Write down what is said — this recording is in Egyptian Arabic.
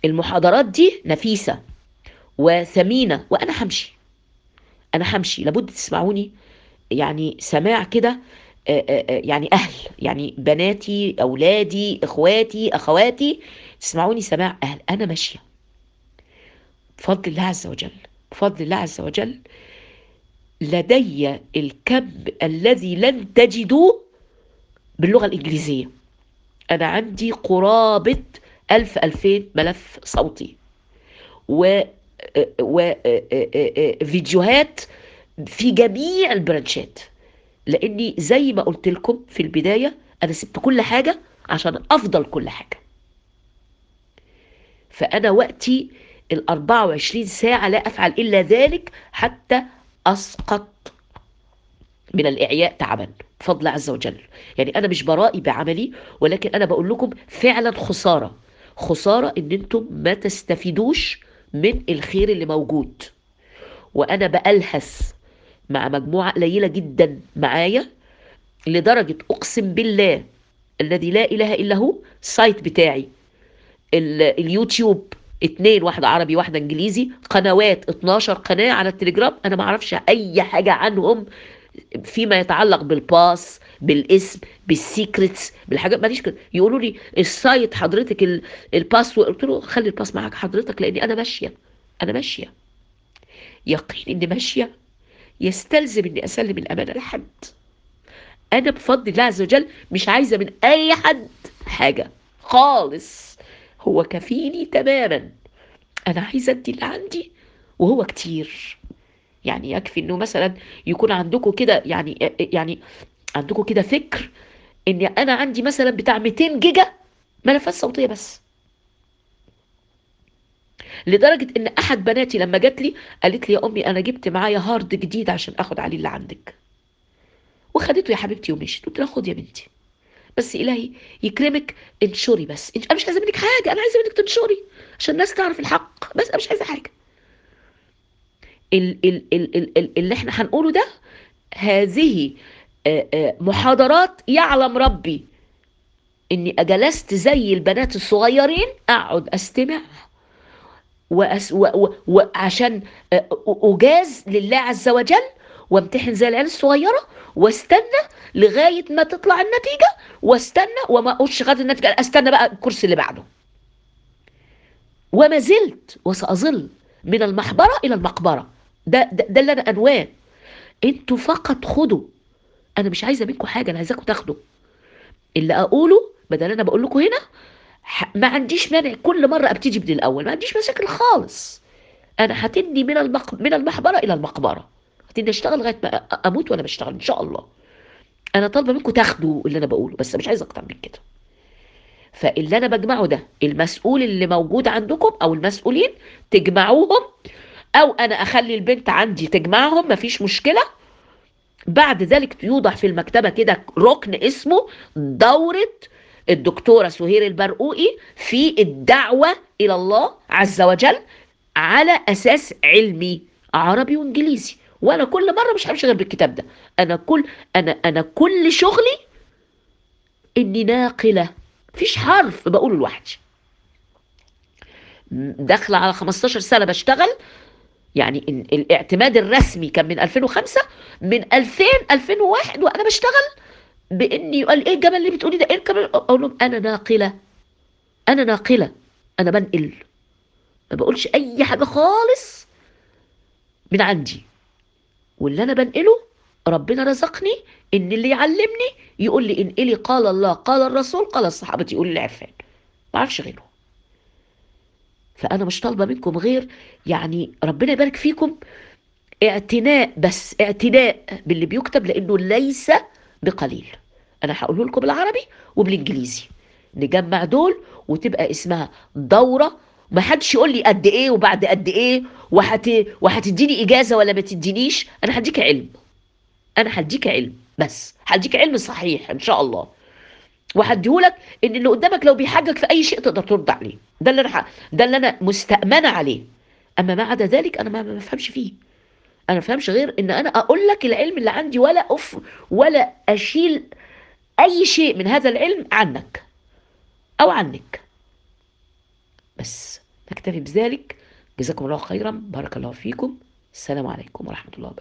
المحاضرات دي نفيسة وثمينة وأنا همشي أنا همشي لابد تسمعوني يعني سماع كده آه، آه، آه، يعني أهل يعني بناتي أولادي إخواتي أخواتي تسمعوني سماع أهل أنا ماشية بفضل الله عز وجل بفضل الله عز وجل لدي الكم الذي لن تجدوه باللغة الإنجليزية أنا عندي قرابة ألف ألفين ملف صوتي و وفيديوهات في جميع البرانشات لاني زي ما قلت لكم في البدايه انا سبت كل حاجه عشان افضل كل حاجه فانا وقتي ال 24 ساعه لا افعل الا ذلك حتى اسقط من الاعياء تعبا بفضل عز وجل يعني انا مش برائي بعملي ولكن انا بقول لكم فعلا خساره خساره ان انتم ما تستفيدوش من الخير اللي موجود وانا بألهث مع مجموعة قليلة جدا معايا لدرجة أقسم بالله الذي لا إله إلا هو السايت بتاعي ال- اليوتيوب اتنين واحدة عربي واحدة انجليزي قنوات 12 قناة على التليجرام انا ما اعرفش اي حاجة عنهم فيما يتعلق بالباس بالاسم بالسيكريتس بالحاجات ماليش كده يقولوا لي السايت حضرتك ال- الباسورد قلت له خلي الباس معاك حضرتك لاني انا ماشيه انا ماشيه يقين اني ماشيه يستلزم اني اسلم الامانه لحد انا بفضل الله عز وجل مش عايزه من اي حد حاجه خالص هو كفيني تماما انا عايزه ادي اللي عندي وهو كتير يعني يكفي انه مثلا يكون عندكم كده يعني يعني عندكم كده فكر ان انا عندي مثلا بتاع 200 جيجا ملفات صوتيه بس لدرجه ان احد بناتي لما جات لي قالت لي يا امي انا جبت معايا هارد جديد عشان اخد عليه اللي عندك وخدته يا حبيبتي ومشيت قلت لها خد يا بنتي بس الهي يكرمك انشري بس انا مش عايزه منك حاجه انا عايزه منك تنشري عشان الناس تعرف الحق بس انا مش عايزه حاجه ال ال ال ال ال اللي احنا هنقوله ده هذه آه، آه، محاضرات يعلم ربي اني جلست زي البنات الصغيرين اقعد استمع وأس و و وعشان آه، اجاز لله عز وجل وامتحن زي العيال الصغيره واستنى لغايه ما تطلع النتيجه واستنى وما اقولش غير النتيجه استنى بقى الكورس اللي بعده وما زلت وساظل من المحبره الى المقبره ده ده, ده اللي انا انواه انتوا فقط خدوا انا مش عايزه منكم حاجه انا عايزاكم تاخدوا اللي اقوله بدل انا بقول لكم هنا ح- ما عنديش مانع كل مره ابتدي من الاول ما عنديش مشاكل خالص انا هتني من المق... من المحبره الى المقبره هتني اشتغل لغايه ما أ- اموت وانا بشتغل ان شاء الله انا طالبه منكم تاخدوا اللي انا بقوله بس مش عايزه اكتر من كده فاللي انا بجمعه ده المسؤول اللي موجود عندكم او المسؤولين تجمعوهم او انا اخلي البنت عندي تجمعهم مفيش مشكله بعد ذلك يوضع في المكتبه كده ركن اسمه دوره الدكتوره سهير البرقوقي في الدعوه الى الله عز وجل على اساس علمي عربي وانجليزي وانا كل مره مش همشي غير بالكتاب ده انا كل انا انا كل شغلي اني ناقله مفيش حرف بقوله لوحدي داخله على 15 سنه بشتغل يعني ال- الاعتماد الرسمي كان من 2005 من 2000 2001 وانا بشتغل باني قال ايه الجمال اللي بتقولي ده ايه الجمال اقول لهم انا ناقله انا ناقله انا بنقل ما بقولش اي حاجه خالص من عندي واللي انا بنقله ربنا رزقني ان اللي يعلمني يقول لي انقلي قال الله قال الرسول قال الصحابه يقول لي عرفان ما اعرفش غيره فانا مش طالبه منكم غير يعني ربنا يبارك فيكم اعتناء بس اعتناء باللي بيكتب لانه ليس بقليل انا هقوله لكم بالعربي وبالانجليزي نجمع دول وتبقى اسمها دوره ما حدش يقول لي قد ايه وبعد قد ايه وهت... وهتديني اجازه ولا ما تدينيش انا هديك علم انا هديك علم بس هديك علم صحيح ان شاء الله وهديهولك ان اللي قدامك لو بيحجج في اي شيء تقدر ترد عليه ده اللي انا ح- ده اللي انا مستأمنه عليه اما ما عدا ذلك انا ما ما بفهمش فيه انا ما بفهمش غير ان انا اقول لك العلم اللي عندي ولا اف ولا اشيل اي شيء من هذا العلم عنك او عنك بس نكتفي بذلك جزاكم الله خيرا بارك الله فيكم السلام عليكم ورحمة الله وبركاته